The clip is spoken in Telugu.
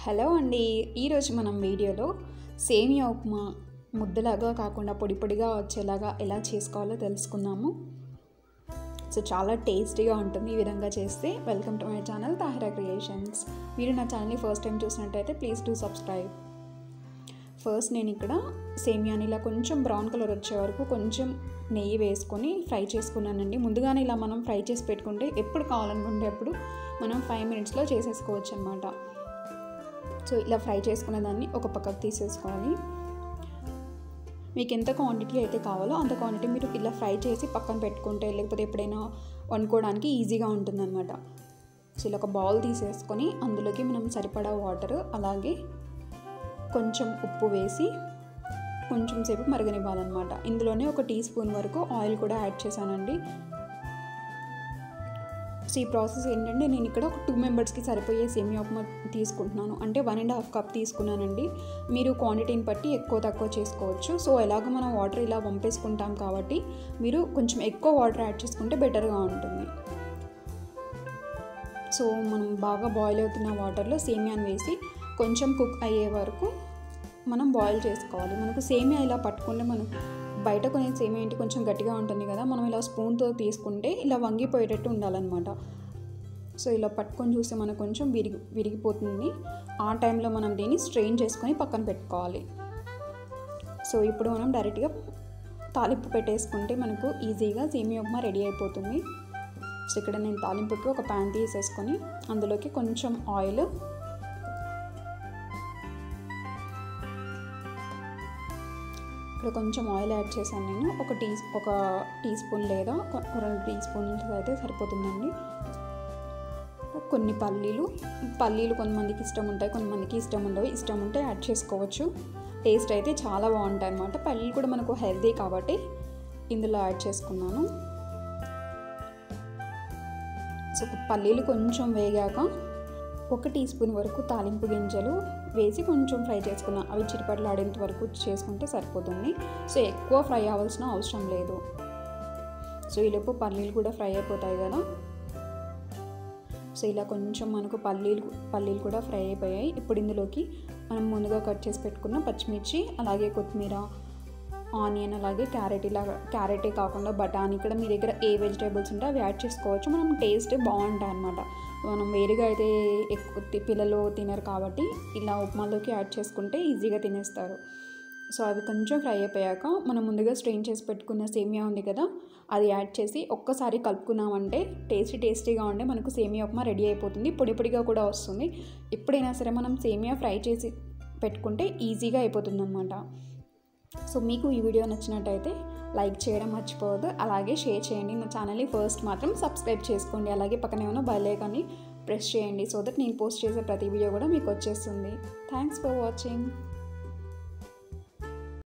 హలో అండి ఈరోజు మనం వీడియోలో సేమియా ఉప్మా ముద్దలాగా కాకుండా పొడి పొడిగా వచ్చేలాగా ఎలా చేసుకోవాలో తెలుసుకుందాము సో చాలా టేస్టీగా ఉంటుంది ఈ విధంగా చేస్తే welcome to my channel Tahira creations మీరు నా ఛానల్ని ఫస్ట్ టైం చూసినట్టయితే ప్లీజ్ డూ సబ్స్క్రైబ్ ఫస్ట్ నేను ఇక్కడ సేమియాని ఇలా కొంచెం బ్రౌన్ కలర్ వచ్చే వరకు కొంచెం నెయ్యి వేసుకొని ఫ్రై చేసుకున్నానండి ముందుగానే ఇలా మనం ఫ్రై చేసి పెట్టుకుంటే ఎప్పుడు కావాలనుకుంటే అప్పుడు మనం ఫైవ్ మినిట్స్లో చేసేసుకోవచ్చు అనమాట సో ఇలా ఫ్రై చేసుకున్న దాన్ని ఒక పక్కకు తీసేసుకోవాలి మీకు ఎంత క్వాంటిటీ అయితే కావాలో అంత క్వాంటిటీ మీరు ఇలా ఫ్రై చేసి పక్కన పెట్టుకుంటే లేకపోతే ఎప్పుడైనా వండుకోవడానికి ఈజీగా ఉంటుందన్నమాట సో ఇలా ఒక బౌల్ తీసేసుకొని అందులోకి మనం సరిపడా వాటర్ అలాగే కొంచెం ఉప్పు వేసి కొంచెం సేపు మరగనివ్వాలన్నమాట ఇందులోనే ఒక టీ స్పూన్ వరకు ఆయిల్ కూడా యాడ్ చేశానండి సో ఈ ప్రాసెస్ ఏంటంటే నేను ఇక్కడ ఒక టూ మెంబర్స్కి సరిపోయే సేమియా ఉప్మా తీసుకుంటున్నాను అంటే వన్ అండ్ హాఫ్ కప్ తీసుకున్నానండి మీరు క్వాంటిటీని బట్టి ఎక్కువ తక్కువ చేసుకోవచ్చు సో ఎలాగో మనం వాటర్ ఇలా వంపేసుకుంటాం కాబట్టి మీరు కొంచెం ఎక్కువ వాటర్ యాడ్ చేసుకుంటే బెటర్గా ఉంటుంది సో మనం బాగా బాయిల్ అవుతున్న వాటర్లో సేమియాని వేసి కొంచెం కుక్ అయ్యే వరకు మనం బాయిల్ చేసుకోవాలి మనకు సేమియా ఇలా పట్టుకుంటే మనం బయట కొనే సేమియా ఏంటి కొంచెం గట్టిగా ఉంటుంది కదా మనం ఇలా స్పూన్తో తీసుకుంటే ఇలా వంగిపోయేటట్టు ఉండాలన్నమాట సో ఇలా పట్టుకొని చూస్తే మనకు కొంచెం విరిగి విరిగిపోతుంది ఆ టైంలో మనం దీన్ని స్ట్రెయిన్ చేసుకొని పక్కన పెట్టుకోవాలి సో ఇప్పుడు మనం డైరెక్ట్గా తాలింపు పెట్టేసుకుంటే మనకు ఈజీగా సేమియా ఉప్మా రెడీ అయిపోతుంది సో ఇక్కడ నేను తాలింపుకి ఒక ప్యాన్ తీసేసుకొని అందులోకి కొంచెం ఆయిల్ ఇక్కడ కొంచెం ఆయిల్ యాడ్ చేశాను నేను ఒక టీ ఒక టీ స్పూన్ లేదా రెండు టీ స్పూన్స్ అయితే సరిపోతుందండి కొన్ని పల్లీలు పల్లీలు కొంతమందికి ఇష్టం ఉంటాయి కొంతమందికి ఇష్టం ఉండవు ఇష్టం ఉంటే యాడ్ చేసుకోవచ్చు టేస్ట్ అయితే చాలా బాగుంటాయి అన్నమాట పల్లీలు కూడా మనకు హెల్తీ కాబట్టి ఇందులో యాడ్ చేసుకున్నాను సో పల్లీలు కొంచెం వేగాక ఒక టీ స్పూన్ వరకు తాలింపు గింజలు వేసి కొంచెం ఫ్రై చేసుకున్న అవి చిరుపట్లు ఆడేంత వరకు చేసుకుంటే సరిపోతుంది సో ఎక్కువ ఫ్రై అవ్వాల్సిన అవసరం లేదు సో ఈలోపు పల్లీలు కూడా ఫ్రై అయిపోతాయి కదా సో ఇలా కొంచెం మనకు పల్లీలు పల్లీలు కూడా ఫ్రై అయిపోయాయి ఇప్పుడు ఇందులోకి మనం ముందుగా కట్ చేసి పెట్టుకున్న పచ్చిమిర్చి అలాగే కొత్తిమీర ఆనియన్ అలాగే క్యారెట్ ఇలా క్యారెటే కాకుండా బఠానీ ఇక్కడ మీ దగ్గర ఏ వెజిటేబుల్స్ ఉంటే అవి యాడ్ చేసుకోవచ్చు మనం టేస్ట్ బాగుంటాయి అనమాట మనం వేరుగా అయితే ఎక్కువ పిల్లలు తినరు కాబట్టి ఇలా ఉప్మాలోకి యాడ్ చేసుకుంటే ఈజీగా తినేస్తారు సో అవి కొంచెం ఫ్రై అయిపోయాక మనం ముందుగా స్ట్రెయిన్ చేసి పెట్టుకున్న సేమియా ఉంది కదా అది యాడ్ చేసి ఒక్కసారి కలుపుకున్నామంటే టేస్టీ టేస్టీగా ఉండే మనకు సేమియా ఉప్మా రెడీ అయిపోతుంది పొడి పొడిగా కూడా వస్తుంది ఎప్పుడైనా సరే మనం సేమియా ఫ్రై చేసి పెట్టుకుంటే ఈజీగా అయిపోతుంది అనమాట సో మీకు ఈ వీడియో నచ్చినట్టయితే లైక్ చేయడం మర్చిపోవద్దు అలాగే షేర్ చేయండి నా ఛానల్ని ఫస్ట్ మాత్రం సబ్స్క్రైబ్ చేసుకోండి అలాగే పక్కనే ఉన్న బెల్ ఐకాన్ని ప్రెస్ చేయండి సో దట్ నేను పోస్ట్ చేసే ప్రతి వీడియో కూడా మీకు వచ్చేస్తుంది థ్యాంక్స్ ఫర్ వాచింగ్